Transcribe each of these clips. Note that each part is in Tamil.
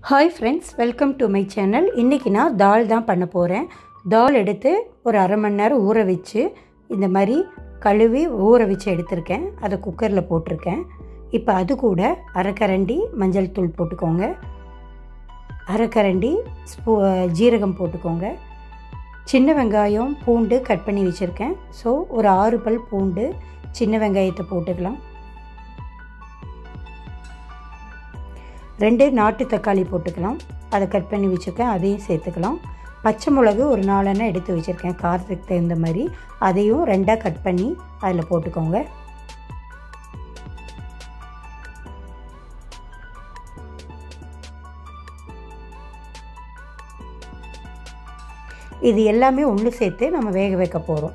hi friends welcome to my channel இன்றைக்கி நான் தால் தான் பண்ண போகிறேன் தால் எடுத்து ஒரு அரை மணி நேரம் ஊற வச்சு இந்த மாதிரி கழுவி ஊற வச்சு எடுத்திருக்கேன் அதை குக்கரில் போட்டிருக்கேன் இப்போ அது கூட அரைக்கரண்டி மஞ்சள் தூள் போட்டுக்கோங்க அரைக்கரண்டி ஸ்பூ ஜீரகம் போட்டுக்கோங்க சின்ன வெங்காயம் பூண்டு கட் பண்ணி வச்சுருக்கேன் ஸோ ஒரு ஆறு பல் பூண்டு சின்ன வெங்காயத்தை போட்டுக்கலாம் ரெண்டு நாட்டு தக்காளி போட்டுக்கலாம் அதை கட் பண்ணி வச்சுருக்கேன் அதையும் சேர்த்துக்கலாம் பச்சை மிளகு ஒரு நாலெண்ணெய் எடுத்து வச்சுருக்கேன் காரத்துக்கு தகுந்த மாதிரி அதையும் ரெண்டாக கட் பண்ணி அதில் போட்டுக்கோங்க இது எல்லாமே ஒன்று சேர்த்து நம்ம வேக வைக்க போகிறோம்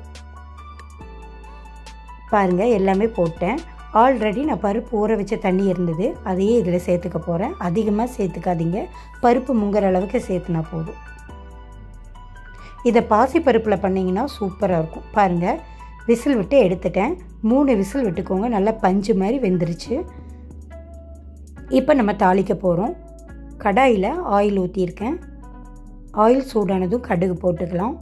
பாருங்கள் எல்லாமே போட்டேன் ஆல்ரெடி நான் பருப்பு ஊற வச்ச தண்ணி இருந்தது அதையே இதில் சேர்த்துக்க போகிறேன் அதிகமாக சேர்த்துக்காதீங்க பருப்பு முங்குற அளவுக்கு சேர்த்துனா போதும் இதை பாசி பருப்பில் பண்ணிங்கன்னா சூப்பராக இருக்கும் பாருங்கள் விசில் விட்டு எடுத்துட்டேன் மூணு விசில் விட்டுக்கோங்க நல்லா பஞ்சு மாதிரி வெந்துருச்சு இப்போ நம்ம தாளிக்க போகிறோம் கடாயில் ஆயில் ஊற்றியிருக்கேன் ஆயில் சூடானதும் கடுகு போட்டுக்கலாம்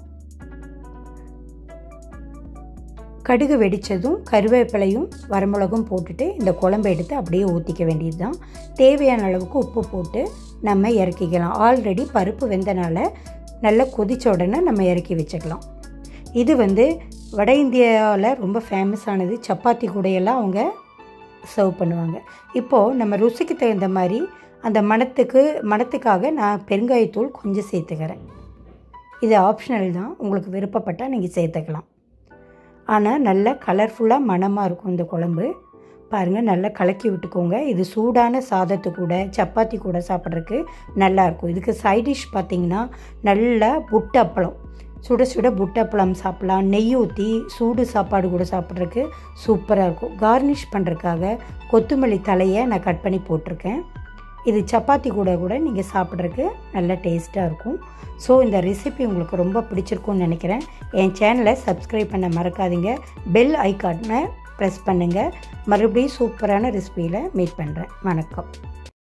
கடுகு வெடித்ததும் கருவேப்பிலையும் வரமிளகும் போட்டுட்டு இந்த குழம்பு எடுத்து அப்படியே ஊற்றிக்க வேண்டியது தான் தேவையான அளவுக்கு உப்பு போட்டு நம்ம இறக்கிக்கலாம் ஆல்ரெடி பருப்பு வெந்தனால நல்லா கொதித்த உடனே நம்ம இறக்கி வச்சுக்கலாம் இது வந்து வட இந்தியாவில் ரொம்ப ஃபேமஸானது சப்பாத்தி கூடையெல்லாம் அவங்க சர்வ் பண்ணுவாங்க இப்போது நம்ம ருசிக்கு தகுந்த மாதிரி அந்த மணத்துக்கு மணத்துக்காக நான் பெருங்காயத்தூள் கொஞ்சம் சேர்த்துக்கிறேன் இது ஆப்ஷனல் தான் உங்களுக்கு விருப்பப்பட்டால் நீங்கள் சேர்த்துக்கலாம் ஆனால் நல்லா கலர்ஃபுல்லாக மணமாக இருக்கும் இந்த குழம்பு பாருங்கள் நல்லா கலக்கி விட்டுக்கோங்க இது சூடான சாதத்து கூட சப்பாத்தி கூட சாப்பிட்றதுக்கு நல்லாயிருக்கும் இதுக்கு சைட் டிஷ் பார்த்திங்கன்னா நல்லா புட்டப்பளம் சுட சுட புட்டப்பளம் சாப்பிட்லாம் நெய் ஊற்றி சூடு சாப்பாடு கூட சாப்பிட்றதுக்கு சூப்பராக இருக்கும் கார்னிஷ் பண்ணுறதுக்காக கொத்தமல்லி தலையை நான் கட் பண்ணி போட்டிருக்கேன் இது சப்பாத்தி கூட கூட நீங்கள் சாப்பிட்றதுக்கு நல்ல டேஸ்ட்டாக இருக்கும் ஸோ இந்த ரெசிபி உங்களுக்கு ரொம்ப பிடிச்சிருக்கும்னு நினைக்கிறேன் என் சேனலை சப்ஸ்கிரைப் பண்ண மறக்காதீங்க பெல் ஐக்கானை ப்ரெஸ் பண்ணுங்கள் மறுபடியும் சூப்பரான ரெசிபியில் மீட் பண்ணுறேன் வணக்கம்